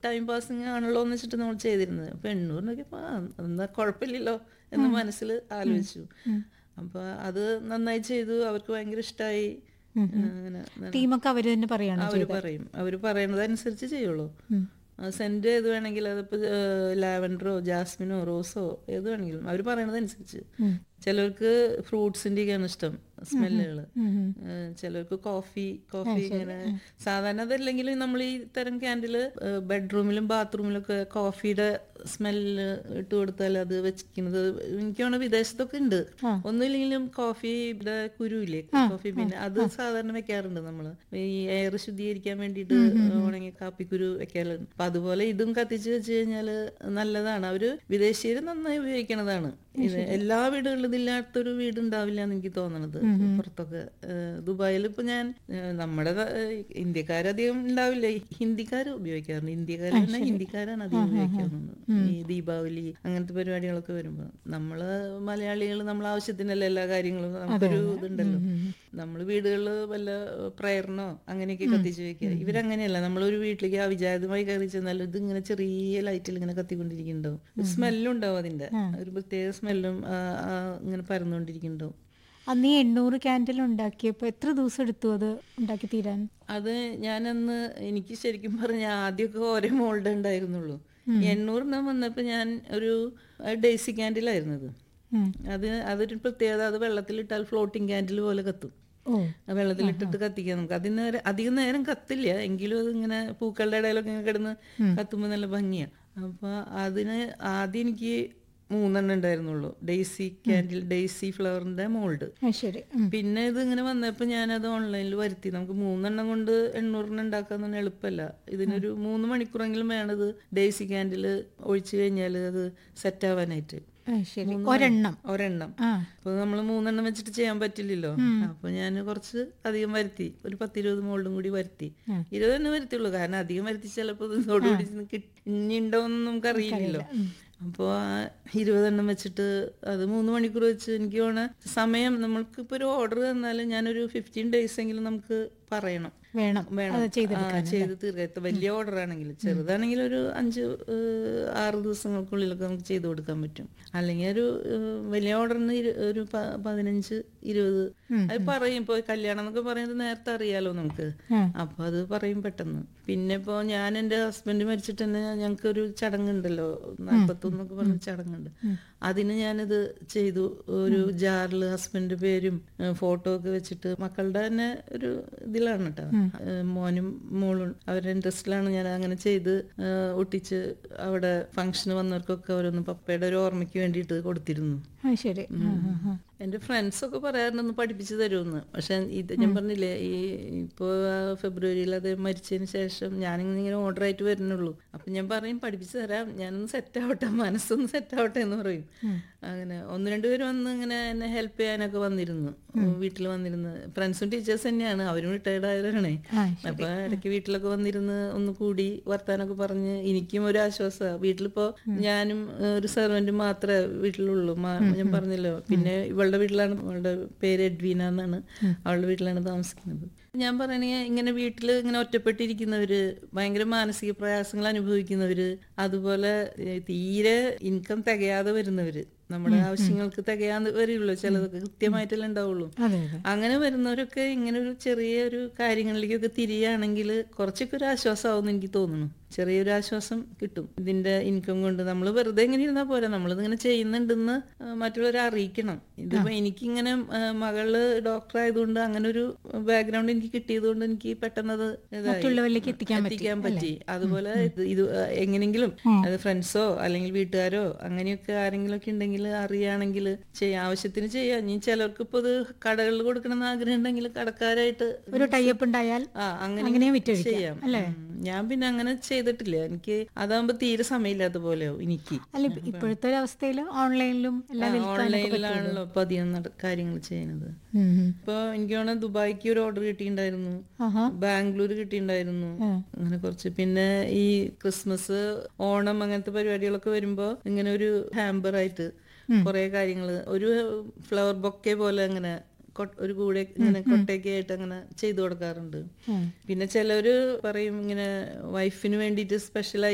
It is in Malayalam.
ടൈം പാസിങ് ആണല്ലോ എന്ന് വെച്ചിട്ട് നമ്മൾ ചെയ്തിരുന്നത് അപ്പൊ എണ്ണൂറ് നോക്കിയപ്പോ ആ, എന്നാ കുഴപ്പമില്ലല്ലോ എന്ന് മനസ്സിൽ ആലോചിച്ചു അപ്പൊ അത് നന്നായി ചെയ്തു അവർക്ക് ഭയങ്കര ഇഷ്ടമായി അങ്ങനെ തീമൊക്കെ അവര് തന്നെ പറയാണ് അവര് പറയും അവര് പറയുന്നതനുസരിച്ച് ചെയ്യുള്ളൂ സെന്റ് ഏത് വേണമെങ്കിലും അതിപ്പോ ലാവൻഡറോ ജാസ്മിനോ റോസോ ഏത് വേണമെങ്കിലും അവര് പറയണതനുസരിച്ച് ചിലർക്ക് ഫ്രൂട്ട്സിന്റെ ഒക്കെയാണ് ഇഷ്ടം സ്മെല്ലുകൾ ചിലർക്ക് കോഫി കോഫി ഇങ്ങനെ സാധാരണ അതല്ലെങ്കിലും നമ്മൾ ഈ തരം ക്യാൻഡില് ബെഡ്റൂമിലും ബാത്റൂമിലും ഒക്കെ കോഫിയുടെ സ്മെല്ല് ഇട്ട് കൊടുത്താൽ അത് വെച്ചിരിക്കുന്നത് എനിക്ക് തോന്നുന്നു വിദേശത്തൊക്കെ ഉണ്ട് ഒന്നുമില്ലെങ്കിലും കോഫിയുടെ കുരുവില്ലേ കോഫി പിന്നെ അത് സാധാരണ വെക്കാറുണ്ട് നമ്മള് ഈ എയർ ശുദ്ധീകരിക്കാൻ വേണ്ടിയിട്ട് ഉണങ്ങിയ കാപ്പിക്കുരു വെക്കാറുണ്ട് അപ്പൊ അതുപോലെ ഇതും കത്തിച്ച് വെച്ച് കഴിഞ്ഞാല് നല്ലതാണ് അവര് വിദേശീയര് നന്നായി ഉപയോഗിക്കണതാണ് ഇത് എല്ലാ വീടുകളിലും ഇതില്ലാത്തൊരു വീട് ഉണ്ടാവില്ല എന്ന് എനിക്ക് തോന്നണത് പുറത്തൊക്കെ ഏഹ് ദുബായിൽ ഇപ്പൊ ഞാൻ ഏഹ് നമ്മുടെ ഇന്ത്യക്കാരധികം ഉണ്ടാവില്ല ഹിന്ദിക്കാർ ഉപയോഗിക്കാറുണ്ട് ഇന്ത്യക്കാർ തന്നെ ഹിന്ദിക്കാരാണ് അധികം ഉപയോഗിക്കാറുണ്ട് ഈ ദീപാവലി അങ്ങനത്തെ പരിപാടികളൊക്കെ വരുമ്പോ നമ്മള് മലയാളികൾ നമ്മളെ ആവശ്യത്തിനല്ല എല്ലാ കാര്യങ്ങളും നമുക്കൊരു ഇതുണ്ടല്ലോ നമ്മൾ വീടുകളിൽ വല്ല പ്രയറിനോ അങ്ങനെയൊക്കെ കത്തിച്ച് വെക്കുക ഇവരങ്ങനെയല്ല നമ്മളൊരു വീട്ടിലേക്ക് അവിചാരിതമായി കയറി ചെന്നാൽ ഇത് ഇങ്ങനെ ചെറിയ ലൈറ്റിൽ ഇങ്ങനെ കത്തിക്കൊണ്ടിരിക്കുന്നുണ്ടാവും സ്മെല്ലും ഉണ്ടാവും അതിന്റെ ഒരു പ്രത്യേക സ്മെല്ലും ഇങ്ങനെ പരന്നുകൊണ്ടിരിക്കുന്നുണ്ടാവും അന്ന് ഈ എണ്ണൂറ് ക്യാൻഡിൽ ഉണ്ടാക്കിയപ്പോ എത്ര ദിവസം എടുത്തു അത് ഉണ്ടാക്കി തീരാൻ അത് ഞാനന്ന് എനിക്ക് ശരിക്കും പറഞ്ഞ ആദ്യമൊക്കെ ഓരോ മോൾഡ് ഉണ്ടായിരുന്നുള്ളൂ എണ്ണൂറെണ്ണം വന്നപ്പോ ഞാൻ ഒരു ഡേസി ക്യാൻഡിലായിരുന്നത് ഉം. അത് അതൊരു പ്രത്യേകത അത് വെള്ളത്തിലിട്ടാൽ ഫ്ലോട്ടിംഗ് ക്യാൻഡിൽ പോലെ കത്തും ഓ ആ വെള്ളത്തിലിട്ടിട്ട് കത്തിക്കാം നമുക്ക് അതിന് നേരം അധികം നേരം കത്തില്ല എങ്കിലും അത് ഇങ്ങനെ പൂക്കളുടെ ഇടയിലൊക്കെ ഇങ്ങനെ കിടന്ന് കത്തുമ്പോൾ നല്ല ഭംഗിയാ അപ്പൊ അതിന് ആദ്യം എനിക്ക് മൂന്നെണ്ണം ഉണ്ടായിരുന്നുള്ളൂ ഡെയ്സി ക്യാൻഡിൽ ഡെയ്സി ഫ്ലവറിന്റെ മോൾഡ് ആ, ശരി ഉം. പിന്നെ ഇത് ഇങ്ങനെ വന്നപ്പോൾ ഞാനത് ഓൺലൈനിൽ വരുത്തി നമുക്ക് മൂന്നെണ്ണം കൊണ്ട് എണ്ണൂറിന് ഉണ്ടാക്കാൻ തന്നെ എളുപ്പമല്ല ഇതിനൊരു മൂന്ന് മണിക്കൂറെങ്കിലും വേണത് ഡെയ്സി ക്യാൻഡിൽ ഒഴിച്ചു കഴിഞ്ഞാൽ അത് സെറ്റ് ആവാനായിട്ട് ആ, ശരി ഒരെണ്ണം ഒരെണ്ണം ആ അപ്പൊ നമ്മൾ മൂന്നെണ്ണം വെച്ചിട്ട് ചെയ്യാൻ പറ്റില്ലല്ലോ അപ്പൊ ഞാൻ കുറച്ച് അധികം വരുത്തി ഒരു പത്തിരുപത് മോൾഡും കൂടി വരുത്തി ഇരുപതെണ്ണം വരുത്തിയുള്ളൂ കാരണം അധികം വരുത്തി ചിലപ്പോ ഇതോടുകൂടി ഇനി ഉണ്ടോന്നും നമുക്ക് അറിയില്ലല്ലോ അപ്പോ ആ ഇരുപതെണ്ണം വെച്ചിട്ട് അത് മൂന്ന് മണിക്കൂർ വെച്ച് എനിക്ക് തോന്നുന്ന സമയം നമ്മൾക്ക് ഇപ്പൊ ഒരു ഓർഡർ തന്നാലും ഞാനൊരു ഫിഫ്റ്റീൻ ഡേയ്സ് എങ്കിലും നമുക്ക് പറയണം വേണം വേണം അത് ചെയ്ത് ആ, ചെയ്ത് തീർക്കാം വലിയ ഓർഡർ ആണെങ്കിൽ ചെറുതാണെങ്കിൽ ഒരു അഞ്ച് ഏഹ്, ആറ് ദിവസങ്ങൾക്കുള്ളിലൊക്കെ നമുക്ക് ചെയ്ത് കൊടുക്കാൻ പറ്റും അല്ലെങ്കിൽ ഒരു ഏഹ്, വലിയ ഓർഡറിന് ഒരു പ- പതിനഞ്ച് ഇരുപത് അത് പറയും ഇപ്പൊ കല്യാണം എന്നൊക്കെ പറയുന്നത് നേരത്തെ അറിയാലോ നമുക്ക് ഉം. അപ്പൊ അത് പറയും പെട്ടെന്ന് പിന്നെ ഇപ്പോ ഞാൻ എന്റെ ഹസ്ബൻഡ് മരിച്ചിട്ട് തന്നെ ഞങ്ങൾക്ക് ഒരു ചടങ്ങുണ്ടല്ലോ നാൽപ്പത്തൊന്നൊക്കെ പറഞ്ഞ ചടങ്ങുണ്ട് അതിന് ഞാനിത് ചെയ്തു ഒരു ജാറിൽ ഹസ്ബൻഡ് പേരും ഫോട്ടോ ഒക്കെ വെച്ചിട്ട് മക്കളുടെ തന്നെ ഒരു ഇതിലാണ് കേട്ടോ ഏഹ് മോനും മോളും അവരുടെ ഇൻട്രസ്റ്റിലാണ് ഞാൻ അങ്ങനെ ചെയ്ത് ഏഹ് ഒട്ടിച്ച് അവിടെ ഫംഗ്ഷന് വന്നവർക്കൊക്കെ ഓരോന്ന് പപ്പയുടെ ഒരു ഓർമ്മയ്ക്ക് വേണ്ടിയിട്ട് കൊടുത്തിരുന്നു ആ ശരി ആ, ആ, ആ. എന്റെ ഫ്രണ്ട്സ് ഒക്കെ പറയാറുണ്ട് ഒന്ന് പഠിപ്പിച്ചു തരുമെന്ന് പക്ഷെ ഇത് ഞാൻ പറഞ്ഞില്ലേ ഈ ഇപ്പോ ഫെബ്രുവരിയിൽ അത് മരിച്ചതിന് ശേഷം ഞാനിങ്ങനെ ഇങ്ങനെ ഓർഡർ ആയിട്ട് വരുന്നുള്ളൂ അപ്പൊ ഞാൻ പറയും പഠിപ്പിച്ചു തരാം ഞാനൊന്ന് സെറ്റ് ആവട്ടെ മനസ്സൊന്ന് സെറ്റ് ആവട്ടെ എന്ന് പറയും അങ്ങനെ ഒന്ന് രണ്ട് പേര് വന്ന് ഇങ്ങനെ എന്നെ ഹെൽപ്പ് ചെയ്യാനൊക്കെ വന്നിരുന്നു വീട്ടിൽ വന്നിരുന്ന് ഫ്രണ്ട്സും ടീച്ചേഴ്സ് തന്നെയാണ് അവരും റിട്ടയർഡ് ആയവരാണേ ആ, അപ്പൊ ഇടയ്ക്ക് വീട്ടിലൊക്കെ വന്നിരുന്ന് ഒന്ന് കൂടി വർത്താനൊക്കെ പറഞ്ഞ് എനിക്കും ഒരു ആശ്വാസമാണ് വീട്ടിലിപ്പോ ഞാനും ഏഹ്, ഒരു സെർവന്റും മാത്രമേ വീട്ടിലുള്ളൂ മാ- ഞാൻ പറഞ്ഞല്ലോ പിന്നെ ഇവളുടെ വീട്ടിലാണ് അവളുടെ പേര് എഡ്വീന എന്നാണ് അവളുടെ വീട്ടിലാണ് താമസിക്കുന്നത് ഞാൻ പറയണേ ഇങ്ങനെ വീട്ടിൽ ഇങ്ങനെ ഒറ്റപ്പെട്ടിരിക്കുന്നവര് ഭയങ്കര മാനസിക പ്രയാസങ്ങൾ അനുഭവിക്കുന്നവര് അതുപോലെ ഏഹ്, തീരെ ഇൻകം തികയാതെ വരുന്നവര് നമ്മുടെ ആവശ്യങ്ങൾക്ക് തികയാതെ വരില്ലോ ചിലതൊക്കെ കൃത്യമായിട്ടല്ലേ ഉണ്ടാവുള്ളൂ അതെ അതെ അങ്ങനെ വരുന്നവരൊക്കെ ഇങ്ങനെ ഒരു ചെറിയ ഒരു കാര്യങ്ങളിലേക്കൊക്കെ തിരിയുകയാണെങ്കിൽ കുറച്ചൊക്കെ ഒരു ആശ്വാസമാവും എനിക്ക് തോന്നുന്നു ചെറിയൊരു ആശ്വാസം കിട്ടും ഇതിന്റെ ഇൻകം കൊണ്ട് നമ്മൾ വെറുതെ ഇങ്ങനെ ഇരുന്നാൽ പോരാ നമ്മളിതിങ്ങനെ ചെയ്യുന്നുണ്ടെന്ന് ആ, മറ്റുള്ളവരെ അറിയിക്കണം ഇതിപ്പോ എനിക്കിങ്ങനെ ആ, മകള് ഡോക്ടർ ആയതുകൊണ്ട് അങ്ങനെ ഒരു ബാക്ക്ഗ്രൗണ്ട് എനിക്ക് കിട്ടിയത് കൊണ്ട് എനിക്ക് പെട്ടെന്ന് അത് മറ്റുള്ളവരിലേക്ക് എത്തിക്കാൻ പറ്റി, എത്തിക്കാൻ പറ്റി അതുപോലെ ഇത് ഇത് എങ്ങനെങ്കിലും അത് ഫ്രണ്ട്സോ അല്ലെങ്കിൽ വീട്ടുകാരോ അങ്ങനെയൊക്കെ ആരെങ്കിലും ഒക്കെ ഉണ്ടെങ്കിൽ അറിയുകയാണെങ്കിൽ ചെയ്യാം ആവശ്യത്തിന് ചെയ്യാം ഇനി ചിലർക്ക് ഇപ്പൊ ഇത് കടകളിൽ കൊടുക്കണമെന്ന് ആഗ്രഹം ഉണ്ടെങ്കിൽ കടക്കാരായിട്ട് ഒരു ടൈപ്പ് ഉണ്ടായാൽ ആ അങ്ങനെ അങ്ങനെ വിറ്റഴിക്കാം ചെയ്യാം അല്ലേ ഉം. ഞാൻ പിന്നെ അങ്ങനെ ചെയ്തിട്ടില്ല എനിക്ക് അതാകുമ്പോ തീരെ സമയമില്ലാത്ത പോലെയോ എനിക്ക് അല്ല ഇപ്പ- ഇപ്പോഴത്തെ ഒരു അവസ്ഥയിൽ ഓൺലൈനിലും എല്ലാം വിൽക്കാനൊക്കെ ഓൺലൈനിലാണല്ലോ ഇപ്പൊ അധികം നട- കാര്യങ്ങൾ ചെയ്യുന്നത് ഉം, ഉം. ഇപ്പൊ എനിക്ക് തോന്നുന്നു ദുബായിക്ക് ഒരു ഓർഡർ കിട്ടിയിട്ടുണ്ടായിരുന്നു ആഹാ ബാംഗ്ലൂർ കിട്ടിയിട്ടുണ്ടായിരുന്നു അങ്ങനെ കുറച്ച് പിന്നെ ഈ ക്രിസ്മസ് ഓണം അങ്ങനത്തെ പരിപാടികളൊക്കെ വരുമ്പോ ഇങ്ങനെ ഒരു ഹാമ്പർ ആയിട്ട് കുറെ കാര്യങ്ങള് ഒരു ഫ്ലവർ ബൊക്കെ പോലെ അങ്ങനെ കൊ- ഒരു കൂടെ ഇങ്ങനെ കൊട്ടയൊക്കെ ആയിട്ട് അങ്ങനെ ചെയ്തു കൊടുക്കാറുണ്ട് ഉം. പിന്നെ ചിലവര് പറയും ഇങ്ങനെ വൈഫിന് വേണ്ടിയിട്ട് സ്പെഷ്യൽ